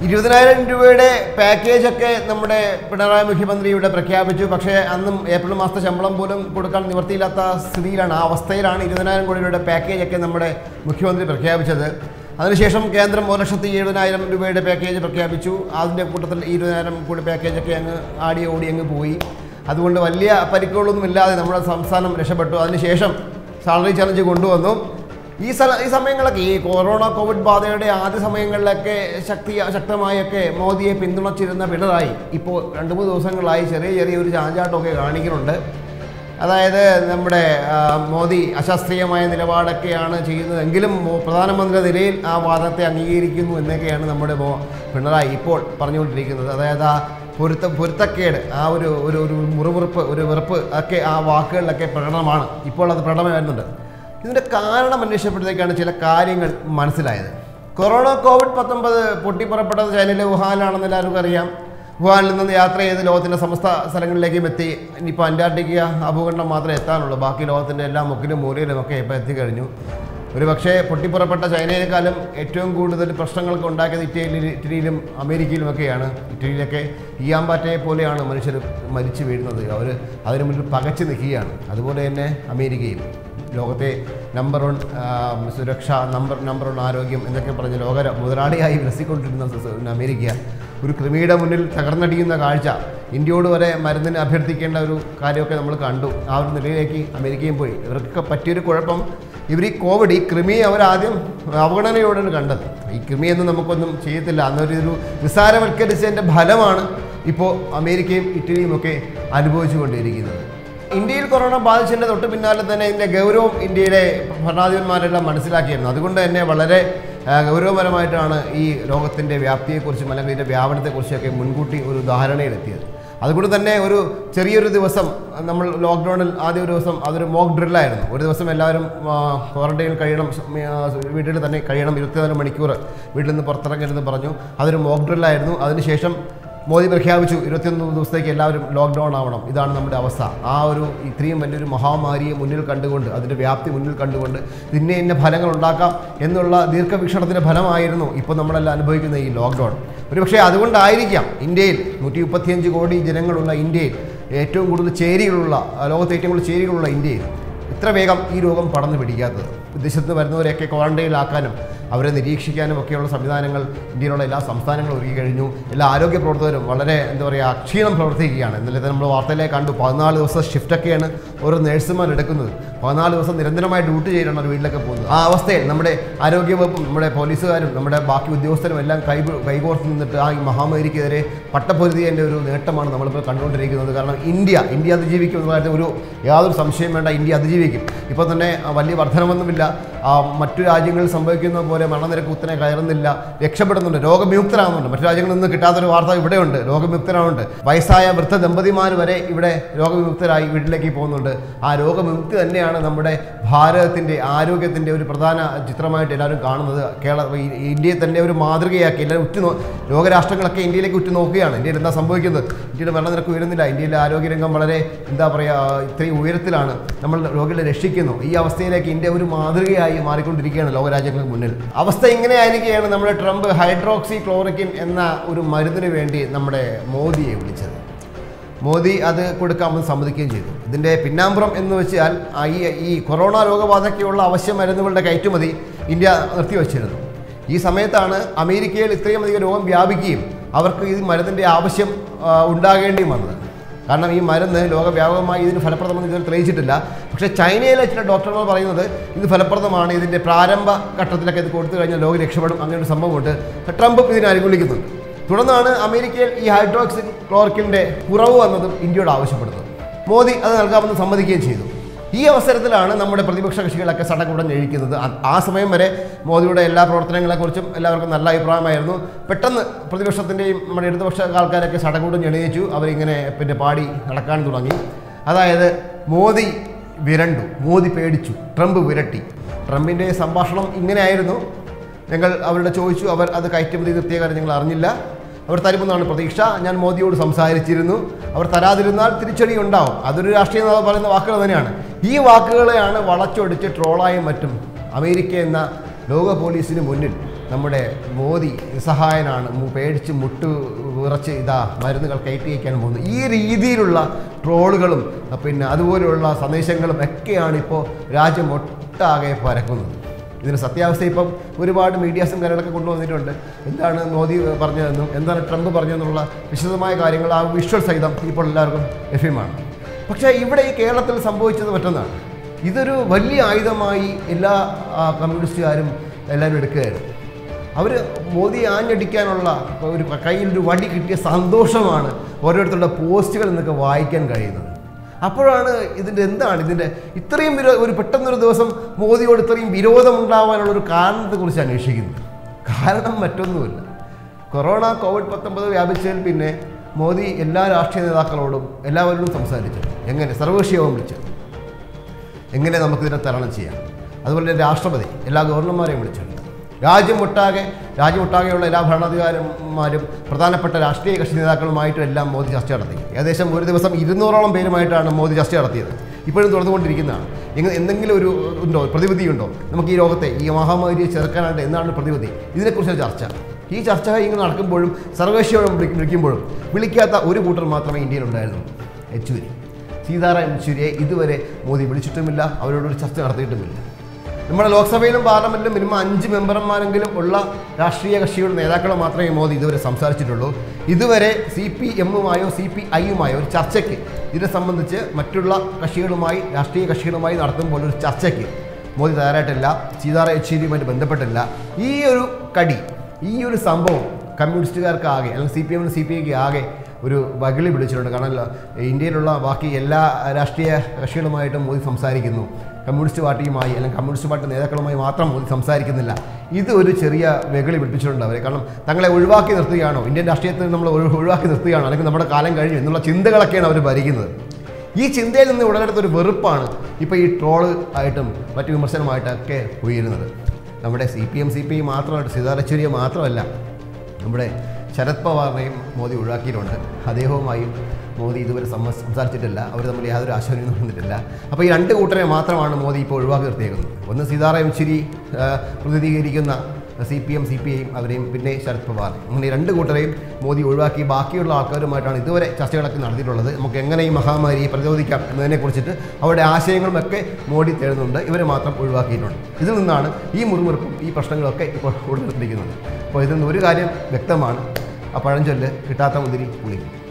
ഇരുപതിനായിരം രൂപയുടെ പാക്കേജൊക്കെ നമ്മുടെ പിണറായി മുഖ്യമന്ത്രി ഇവിടെ പ്രഖ്യാപിച്ചു പക്ഷേ അന്നും ഏപ്രിൽ മാസത്തെ ശമ്പളം പോലും കൊടുക്കാൻ നിവർത്തിയില്ലാത്ത സ്ഥിതിയിലാണ് ആ അവസ്ഥയിലാണ് ഇരുപതിനായിരം കോടി രൂപയുടെ പാക്കേജൊക്കെ നമ്മുടെ മുഖ്യമന്ത്രി പ്രഖ്യാപിച്ചത് അതിനുശേഷം കേന്ദ്രം ഒരു ലക്ഷത്തി എഴുപതിനായിരം രൂപയുടെ പാക്കേജ് പ്രഖ്യാപിച്ചു അതിൻ്റെ കൂട്ടത്തിൽ ഈ ഇരുപതിനായിരം കോടി പാക്കേജൊക്കെ അങ്ങ് ആടി ഓടി അങ്ങ് പോയി അതുകൊണ്ട് വലിയ പരിക്കുകളൊന്നും ഇല്ലാതെ നമ്മുടെ സംസ്ഥാനം രക്ഷപ്പെട്ടു അതിനുശേഷം സാലറി ചലഞ്ച് കൊണ്ടുവന്നു ഈ സ്ഥല ഈ സമയങ്ങളൊക്കെ ഈ കൊറോണ കോവിഡ് ബാധയുടെ ആദ്യ സമയങ്ങളിലൊക്കെ ശക്തി ശക്തമായൊക്കെ മോദിയെ പിന്തുണച്ചിരുന്ന പിണറായി ഇപ്പോൾ രണ്ട് മൂന്ന് ദിവസങ്ങളായി ചെറിയ ചെറിയ ഒരു ചാഞ്ചാട്ടമൊക്കെ കാണിക്കുന്നുണ്ട് അതായത് നമ്മുടെ ആ, മോദി അശാസ്ത്രീയമായ നിലപാടൊക്കെയാണ് ചെയ്യുന്നതെങ്കിലും മോ- പ്രധാനമന്ത്രി നിലയിൽ ആ വാദത്തെ അംഗീകരിക്കുന്നു എന്നൊക്കെയാണ് നമ്മുടെ മോ- പിണറായി ഇപ്പോൾ പറഞ്ഞുകൊണ്ടിരിക്കുന്നത് അതായത് ആ പൊരുത്ത പൊരുത്തക്കേട് ആ ഒരു ഒരു ഒരു മുറിവുറുപ്പ് ഒരു വെറുപ്പ് ഒക്കെ ആ വാക്കുകളിലൊക്കെ പ്രകടനമാണ് ഇപ്പോൾ അത് പ്രകടനം വരുന്നുണ്ട് ഇതിൻ്റെ കാരണം അന്വേഷിച്ചപ്പോഴത്തേക്കാണ് ചില കാര്യങ്ങൾ മനസ്സിലായത് കൊറോണ കോവിഡ് പത്തൊമ്പത് പൊട്ടിപ്പുറപ്പെട്ടത് ചൈനയിലെ വുഹാനിലാണെന്ന് എല്ലാവർക്കും അറിയാം വുഹാനിൽ നിന്ന് യാത്ര ചെയ്ത് ലോകത്തിൻ്റെ സമസ്ത സ്ഥലങ്ങളിലേക്കും എത്തി ഇനിയിപ്പോൾ അന്റാർട്ടിക്ക ആ ഭൂഖണ്ഡം മാത്രമേ എത്താനുള്ളൂ ബാക്കി ലോകത്തിൻ്റെ എല്ലാ മുക്കിലും മൂലയിലും ഒക്കെ ഇപ്പോൾ എത്തിക്കഴിഞ്ഞു ഒരു പക്ഷേ പൊട്ടിപ്പുറപ്പെട്ട ചൈനയെക്കാളും ഏറ്റവും കൂടുതൽ പ്രശ്നങ്ങൾക്ക് ഉണ്ടാക്കിയത് ഇറ്റലിയിൽ ഇറ്റലിയിലും അമേരിക്കയിലും ഒക്കെയാണ് ഇറ്റലിയിലൊക്കെ ഈയാമ്പാറ്റയെ പോലെയാണ് മനുഷ്യർ മരിച്ചു വീഴുന്നത് അവർ അതിനു മുന്നിൽ പകച്ചു നിൽക്കുകയാണ് അതുപോലെ തന്നെ അമേരിക്കയും ലോകത്തെ നമ്പർ വൺ സുരക്ഷ നമ്പർ നമ്പർ വൺ ആരോഗ്യം എന്നൊക്കെ പറഞ്ഞ് ലോക മുതലാളിയായി വിലസിക്കൊണ്ടിരുന്ന സ- സ- അമേരിക്ക ഒരു കൃമിയുടെ മുന്നിൽ തകർന്നടിയുന്ന കാഴ്ച ഇന്ത്യയോട് വരെ മരുന്നിന് അഭ്യർത്ഥിക്കേണ്ട ഒരു കാര്യമൊക്കെ നമ്മൾ കണ്ടു ആ ഒരു നിലയിലേക്ക് അമേരിക്കയും പോയി ഇവർക്കൊക്കെ പറ്റിയൊരു കുഴപ്പം ഇവർ ഈ കോവിഡ് ഈ കൃമിയെ അവരാദ്യം അവഗണനയോടാണ് കണ്ടത് ഈ കൃമിയൊന്നും നമുക്കൊന്നും ചെയ്യത്തില്ല അന്നൊരു ഒരു നിസ്സാരവൽക്കരിച്ചതിൻ്റെ ഫലമാണ് ഇപ്പോൾ അമേരിക്കയും ഇറ്റലിയും ഒക്കെ അനുഭവിച്ചു കൊണ്ടിരിക്കുന്നത് ഇന്ത്യയിൽ കൊറോണ ബാധിച്ചതിൻ്റെ തൊട്ട് പിന്നാലെ തന്നെ ഇതിൻ്റെ ഗൗരവം ഇന്ത്യയിലെ ഭരണാധിപന്മാരെല്ലാം മനസ്സിലാക്കിയിരുന്നു അതുകൊണ്ട് തന്നെ വളരെ ആ, ഗൗരവപരമായിട്ടാണ് ഈ രോഗത്തിൻ്റെ വ്യാപ്തിയെക്കുറിച്ചും അല്ലെങ്കിൽ ഇതിൻ്റെ വ്യാപനത്തെക്കുറിച്ചൊക്കെ മുൻകൂട്ടി ഒരു ധാരണയിലെത്തിയത് അതുകൊണ്ട് തന്നെ ഒരു ചെറിയൊരു ദിവസം നമ്മൾ ലോക്ക്ഡൗണിൽ ആദ്യ ഒരു ദിവസം അതൊരു മോക്ക് ഡ്രില്ലായിരുന്നു ഒരു ദിവസം എല്ലാവരും ക്വാറന്റൈനിൽ കഴിയണം ആ, വീട്ടിൽ തന്നെ കഴിയണം ഇരുപത്തിനാല് മണിക്കൂർ വീട്ടിൽ നിന്ന് പുറത്തിറങ്ങരുതെന്ന് പറഞ്ഞു അതൊരു മോക്ക് ഡ്രില്ലായിരുന്നു അതിനുശേഷം മോദി പ്രഖ്യാപിച്ചു ഇരുപത്തിയൊന്ന് ദിവസത്തേക്ക് എല്ലാവരും ലോക്ക്ഡൗൺ ആവണം ഇതാണ് നമ്മുടെ അവസ്ഥ ആ ഒരു ഇത്രയും വലിയൊരു മഹാമാരിയെ മുന്നിൽ കണ്ടുകൊണ്ട് അതിൻ്റെ വ്യാപ്തി മുന്നിൽ കണ്ടുകൊണ്ട് ഇന്ന ഇന്ന ഫലങ്ങൾ ഉണ്ടാക്കാം എന്നുള്ള ദീർഘവീക്ഷണത്തിൻ്റെ ഫലമായിരുന്നു ഇപ്പോൾ നമ്മളെല്ലാം അനുഭവിക്കുന്ന ഈ ലോക്ക്ഡൗൺ ഒരുപക്ഷെ അതുകൊണ്ടായിരിക്കാം ഇന്ത്യയിൽ നൂറ്റി മുപ്പത്തിയഞ്ച് കോടി ജനങ്ങളുള്ള ഇന്ത്യയിൽ ഏറ്റവും കൂടുതൽ ചേരികളുള്ള ആ, ലോകത്ത് ഏറ്റവും കൂടുതൽ ചേരികളുള്ള ഇന്ത്യയിൽ ഇത്ര വേഗം ഈ രോഗം പടർന്നു പിടിക്കാത്തത് വിദേശത്ത് നിന്ന് വരുന്നവരെയൊക്കെ ക്വാറന്റൈനിലാക്കാനും അവരെ നിരീക്ഷിക്കാനും ഒക്കെയുള്ള സംവിധാനങ്ങൾ ഇന്ത്യയിലുള്ള എല്ലാ സംസ്ഥാനങ്ങളും ഒരുക്കി കഴിഞ്ഞു എല്ലാ ആരോഗ്യ പ്രവർത്തകരും വളരെ എന്താ പറയുക അക്ഷീണം പ്രവർത്തിക്കുകയാണ് ഇന്നലെ തന്നെ നമ്മൾ വാർത്തയിലേക്ക് കണ്ടു പതിനാല് ദിവസം ഷിഫ്റ്റൊക്കെയാണ് ഓരോ നേഴ്സുമാർ എടുക്കുന്നത് പതിനാല് ദിവസം നിരന്തരമായി ഡ്യൂട്ടി ചെയ്താണ് അവർ വീട്ടിലൊക്കെ പോകുന്നത് ആ അവസ്ഥയിൽ നമ്മുടെ ആരോഗ്യവകുപ്പും നമ്മുടെ പോലീസുകാരും നമ്മുടെ ബാക്കി ഉദ്യോഗസ്ഥരും എല്ലാം കൈ കൈകോർത്ത് നിന്നിട്ട് ആ ഈ മഹാമാരിക്കെതിരെ പട്ടപ്പൊരുതിയതിൻ്റെ ഒരു നേട്ടമാണ് നമ്മളിപ്പോൾ കണ്ടുകൊണ്ടിരിക്കുന്നത് കാരണം ഇന്ത്യ ഇന്ത്യ അതിജീവിക്കും എന്ന കാര്യത്തിൽ ഒരു യാതൊരു സംശയം വേണ്ട ഇന്ത്യ അതിജീവിക്കും ഇപ്പോൾ തന്നെ ആ, വലിയ വർധനമൊന്നുമില്ല ആ, മറ്റു രാജ്യങ്ങളിൽ സംഭവിക്കുന്ന പോലെ മരണനിരക്ക് കുത്തനെ കയറുന്നില്ല രക്ഷപ്പെടുന്നുണ്ട് രോഗവിമുക്തരാകുന്നുണ്ട് മറ്റു രാജ്യങ്ങളിൽ നിന്ന് കിട്ടാത്തൊരു വാർത്ത ഇവിടെയുണ്ട് രോഗവിമുക്തരാകുന്നുണ്ട് വയസ്സായ വൃദ്ധ ദമ്പതിമാർ വരെ ഇവിടെ രോഗവിമുക്തരായി വീട്ടിലേക്ക് പോകുന്നുണ്ട് ആ രോഗവിമുക്തി തന്നെയാണ് നമ്മുടെ ഭാരതത്തിൻ്റെ ആരോഗ്യത്തിൻ്റെ ഒരു പ്രധാന ചിത്രമായിട്ട് എല്ലാവരും കാണുന്നത് കേരള ഈ- ഈ ഇന്ത്യയെ തന്നെ ഒരു മാതൃകയാക്കി എല്ലാവരും ഉറ്റു നോ- ലോകരാഷ്ട്രങ്ങളൊക്കെ ഇന്ത്യയിലേക്ക് ഉറ്റു നോക്കുകയാണ് ഇന്ത്യയിൽ എന്താ സംഭവിക്കുന്നത് ഇന്ത്യയുടെ മരണനിരക്ക് ഉയരുന്നില്ല ഇന്ത്യയിലെ ആരോഗ്യരംഗം വളരെ എന്താ പറയുക ഇത്രയും ഉയരത്തിലാണ് നമ്മൾ രോഗികളെ രക്ഷിക്കുന്നു ഈ അവസ്ഥയിലേക്ക് ഇന്ത്യ ഒരു മാതൃകയായി മാറിക്കൊണ്ടിരിക്കുകയാണ് ലോകരാജ്യങ്ങൾക്ക് മുന്നിൽ അവസ്ഥ ഇങ്ങനെ ആയിരിക്കുകയാണ് നമ്മുടെ ട്രംപ് ഹൈഡ്രോക്സി ക്ലോറിക്കിൻ എന്ന ഒരു മരുന്നിന് വേണ്ടി നമ്മുടെ മോദിയെ വിളിച്ചത് മോദി അത് കൊടുക്കാമെന്ന് സമ്മതിക്കുകയും ചെയ്തു ഇതിൻ്റെ പിന്നാമ്പുറം എന്ന് വെച്ചാൽ ആ ഈ ഈ കൊറോണ രോഗബാധയ്ക്കുള്ള അവശ്യ മരുന്നുകളുടെ കയറ്റുമതി ഇന്ത്യ നിർത്തിവച്ചിരുന്നു ഈ സമയത്താണ് അമേരിക്കയിൽ ഇത്രയും അധികം രോഗം വ്യാപിക്കുകയും അവർക്ക് ഈ മരുന്നിൻ്റെ ആവശ്യം ആ, ഉണ്ടാകേണ്ടിയും വന്നത് കാരണം ഈ മരുന്ന് ലോകവ്യാപകമായി ഇതിന് ഫലപ്രദമെന്ന് ഇതുവരെ തെളിയിച്ചിട്ടില്ല പക്ഷേ ചൈനയിലെ ചില ഡോക്ടർമാർ പറയുന്നത് ഇത് ഫലപ്രദമാണ് ഇതിൻ്റെ പ്രാരംഭ ഘട്ടത്തിലൊക്കെ ഇത് കൊടുത്തു കഴിഞ്ഞാൽ ലോകം രക്ഷപ്പെടും അങ്ങനെ ഒരു സംഭവമുണ്ട് ട്രംപ് ഇതിനെ അനുകൂലിക്കുന്നുണ്ട് തുടർന്നാണ് അമേരിക്കയിൽ ഈ ഹൈഡ്രോക്സിൻ ക്ലോർക്കിൻ്റെ കുറവ് വന്നതും ഇന്ത്യയോട് ആവശ്യപ്പെടുന്നത് മോദി അത് നൽകാമെന്ന് സമ്മതിക്കുകയും ചെയ്തു ഈ അവസരത്തിലാണ് നമ്മുടെ പ്രതിപക്ഷ കക്ഷികളൊക്കെ സടകുടഞ്ഞഴിക്കുന്നത് ആ- ആ സമയം വരെ മോദിയുടെ എല്ലാ പ്രവർത്തനങ്ങളെക്കുറിച്ചും എല്ലാവർക്കും നല്ല അഭിപ്രായമായിരുന്നു പെട്ടെന്ന് പ്രതിപക്ഷത്തിൻ്റെയും നമ്മുടെ ഇടതുപക്ഷ ആൾക്കാരൊക്കെ സടകുടഞ്ഞെണീച്ചു അവരിങ്ങനെ പിന്നെ പാടി നടക്കാൻ തുടങ്ങി അതായത് മോദി വിരണ്ടു മോദി പേടിച്ചു ട്രംപ് വിരട്ടി ട്രംപിൻ്റെ സംഭാഷണം ഇങ്ങനെയായിരുന്നു ഞങ്ങൾ അവരുടെ ചോദിച്ചു അവർ അത് കയറ്റുമതി നിർത്തിയ കാര്യം ഞങ്ങൾ അറിഞ്ഞില്ല അവർ തരുമെന്നാണ് പ്രതീക്ഷ ഞാൻ മോദിയോട് സംസാരിച്ചിരുന്നു അവർ തരാതിരുന്നാൽ തിരിച്ചടി ഉണ്ടാവും അതൊരു രാഷ്ട്രീയ നേതാവ് പറയുന്ന വാക്കുകൾ തന്നെയാണ് ഈ വാക്കുകളെയാണ് വളച്ചൊടിച്ച് ട്രോളായും മറ്റും അമേരിക്ക എന്ന ലോക പോലീസിന് മുന്നിൽ നമ്മുടെ മോദി നിസ്സഹായനാണ് മു- പേടിച്ച് മുട്ട് വിറച്ച് ഇതാ മരുന്നുകൾ കയറ്റി വയ്ക്കാൻ പോകുന്നു ഈ രീതിയിലുള്ള ട്രോളുകളും പിന്നെ അതുപോലെയുള്ള സന്ദേശങ്ങളും ഒക്കെയാണ് ഇപ്പോൾ രാജ്യം ഒട്ടാകെ പരക്കുന്നത് ഇതിന് സത്യാവസ്ഥ ഇപ്പം ഒരുപാട് മീഡിയാസും കാര്യങ്ങളൊക്കെ കൊണ്ടുവന്നിട്ടുണ്ട് എന്താണ് മോദി പറഞ്ഞതെന്നും എന്താണ് ട്രംപ് പറഞ്ഞതെന്നുള്ള വിശദമായ കാര്യങ്ങൾ ആ വിഷ്വൽ സഹിതം ഇപ്പോൾ എല്ലാവർക്കും ലഭ്യമാണ് പക്ഷേ ഇവിടെ ഈ കേരളത്തിൽ സംഭവിച്ചത് മറ്റൊന്നാണ് ഇതൊരു വലിയ ആയുധമായി എല്ലാ ആ, കമ്മ്യൂണിസ്റ്റുകാരും എല്ലാവരും എടുക്കുകയായിരുന്നു അവർ മോദി ആഞ്ഞടിക്കാനുള്ള ഒരു കയ്യിൽ ഒരു വടി കിട്ടിയ സന്തോഷമാണ് ഓരോരുത്തരുടെ പോസ്റ്റുകൾ എന്നൊക്കെ വായിക്കാൻ കഴിയുന്നത് അപ്പോഴാണ് ഇതിൻ്റെ എന്താണ് ഇതിൻ്റെ ഇത്രയും വിരോ ഒരു പെട്ടെന്നൊരു ദിവസം മോദിയോട് ഇത്രയും വിരോധമുണ്ടാവാനുള്ള ഒരു കാരണത്തെക്കുറിച്ച് അന്വേഷിക്കുന്നത് കാരണം മറ്റൊന്നുമില്ല കൊറോണ കോവിഡ് പത്തൊമ്പത് വ്യാപിച്ചതിൽ പിന്നെ മോദി എല്ലാ രാഷ്ട്രീയ നേതാക്കളോടും എല്ലാവരോടും സംസാരിച്ചു എങ്ങനെ സർവകക്ഷി യോഗം വിളിച്ചു എങ്ങനെ നമുക്കിതിനെ തരണം ചെയ്യാം അതുപോലെ തന്നെ രാഷ്ട്രപതി എല്ലാ ഗവർണർമാരെയും വിളിച്ചിട്ടുണ്ട് രാജ്യമൊട്ടാകെ രാജ്യമൊട്ടാകെയുള്ള എല്ലാ ഭരണാധികാരന്മാരും പ്രധാനപ്പെട്ട രാഷ്ട്രീയ കക്ഷി നേതാക്കളുമായിട്ടും എല്ലാം മോദി ചർച്ച നടത്തി ഏകദേശം ഒരു ദിവസം ഇരുന്നൂറോളം പേരുമായിട്ടാണ് മോദി ചർച്ച നടത്തിയത് ഇപ്പോഴും തുടർന്നുകൊണ്ടിരിക്കുന്നതാണ് എങ്ങനെ എന്തെങ്കിലും ഒരു ഉണ്ടോ പ്രതിവിധിയുണ്ടോ നമുക്ക് ഈ രോഗത്തെ ഈ മഹാമാരിയെ ചെറുക്കാനായിട്ട് എന്താണ് പ്രതിവിധി ഇതിനെക്കുറിച്ച് ചർച്ച ഈ ചർച്ച ഇങ്ങനെ നടക്കുമ്പോഴും സർവകക്ഷിയോടും വിളി- വിളിക്കുമ്പോഴും വിളിക്കാത്ത ഒരു കൂട്ടർ മാത്രമേ ഇന്ത്യയിലുണ്ടായിരുന്നു യെച്ചൂരി സീതാറാം യെച്ചൂരിയെ ഇതുവരെ മോദി വിളിച്ചിട്ടുമില്ല അവരോടൊരു ചർച്ച നടത്തിയിട്ടുമില്ല നമ്മുടെ ലോക്സഭയിലും പാർലമെന്റിലും മിനിമം അഞ്ച് മെമ്പർമാരെങ്കിലും ഉള്ള രാഷ്ട്രീയ കക്ഷിയുടെ നേതാക്കളെ മാത്രമേ മോദി ഇതുവരെ സംസാരിച്ചിട്ടുള്ളൂ ഇതുവരെ സി പി എമ്മുമായോ സി പി ഐയുമായോ ഒരു ചർച്ചയ്ക്ക് ഇതിനെ സംബന്ധിച്ച് മറ്റുള്ള കക്ഷികളുമായി രാഷ്ട്രീയ കക്ഷികളുമായി നടത്തുമ്പോൾ ഒരു ചർച്ചയ്ക്ക് മോദി തയ്യാറായിട്ടില്ല സീതാറാം യെച്ചൂരിയുമായിട്ട് ബന്ധപ്പെട്ടില്ല ഈ ഒരു കടി ഈ ഒരു സംഭവം കമ്മ്യൂണിസ്റ്റുകാർക്ക് ആകെ അല്ലെങ്കിൽ സി പി എമ്മിന് സി പി ഐക്ക് ആകെ ഒരു വകിളി പിടിച്ചിട്ടുണ്ട് കാരണം ല- ഇന്ത്യയിലുള്ള ബാക്കി എല്ലാ രാഷ്ട്രീയ കക്ഷികളുമായിട്ടും മോദി സംസാരിക്കുന്നു കമ്മ്യൂണിസ്റ്റ് പാർട്ടിയുമായി അല്ലെങ്കിൽ കമ്മ്യൂണിസ്റ്റ് പാർട്ടി നേതാക്കളുമായി മാത്രം മോദി സംസാരിക്കുന്നില്ല ഇത് ഒരു ചെറിയ വെകിളി പിടിപ്പിച്ചിട്ടുണ്ട് അവരെ കാരണം തങ്ങളെ ഒഴിവാക്കി നിർത്തുകയാണോ ഇന്ത്യൻ രാഷ്ട്രീയത്തിൽ നമ്മൾ ഒഴി- ഒഴിവാക്കി നിർത്തുകയാണോ അല്ലെങ്കിൽ നമ്മുടെ കാലം കഴിഞ്ഞു എന്നുള്ള ചിന്തകളൊക്കെയാണ് അവർ ഭരിക്കുന്നത് ഈ ചിന്തയിൽ നിന്ന് ഉടലെടുത്ത ഒരു വെറുപ്പാണ് ഇപ്പോൾ ഈ ട്രോള് ആയിട്ടും മറ്റു വിമർശനമായിട്ടൊക്കെ ഉയരുന്നത് നമ്മുടെ C P M C P I മാത്രമായിട്ട് സീതാരച്ചൂരിയെ മാത്രമല്ല നമ്മുടെ ശരത് പവാറിനെയും മോദി ഒഴിവാക്കിയിട്ടുണ്ട് അദ്ദേഹവുമായും മോദി ഇതുവരെ സംവ- സംസാരിച്ചിട്ടില്ല അവർ തമ്മിൽ യാതൊരു ആശയവിനിമയം വന്നിട്ടില്ല അപ്പോൾ ഈ രണ്ട് കൂട്ടരെ മാത്രമാണ് മോദി ഇപ്പോൾ ഒഴിവാക്കി നിർത്തിയേക്കുന്നത് ഒന്ന് സീതാറാം യെച്ചൂരി ആ, പ്രതിനിധീകരിക്കുന്ന C P M C P ഐയും അവരെയും പിന്നെ ശരത് പവാർ അങ്ങനെ ഈ രണ്ട് കൂട്ടരെയും മോദി ഒഴിവാക്കി ബാക്കിയുള്ള ആൾക്കാരുമായിട്ടാണ് ഇതുവരെ ചർച്ചകളൊക്കെ നടത്തിയിട്ടുള്ളത് നമുക്ക് എങ്ങനെ ഈ മഹാമാരിയെ പ്രതിരോധിക്കാം എന്നതിനെ കുറിച്ചിട്ട് അവരുടെ ആശയങ്ങളും ഒക്കെ മോഡി തേടുന്നുണ്ട് ഇവരെ മാത്രം ഒഴിവാക്കിയിട്ടുണ്ട് ഇതിൽ നിന്നാണ് ഈ മുറിമുറുപ്പും ഈ പ്രശ്നങ്ങളൊക്കെ ഇപ്പോൾ ഉടലെടുത്തിരിക്കുന്നത് അപ്പോൾ ഇതിൽ നിന്ന് ഒരു കാര്യം വ്യക്തമാണ് ആ പഴഞ്ചൊല്ല് കിട്ടാത്ത മുന്തിരി പുളി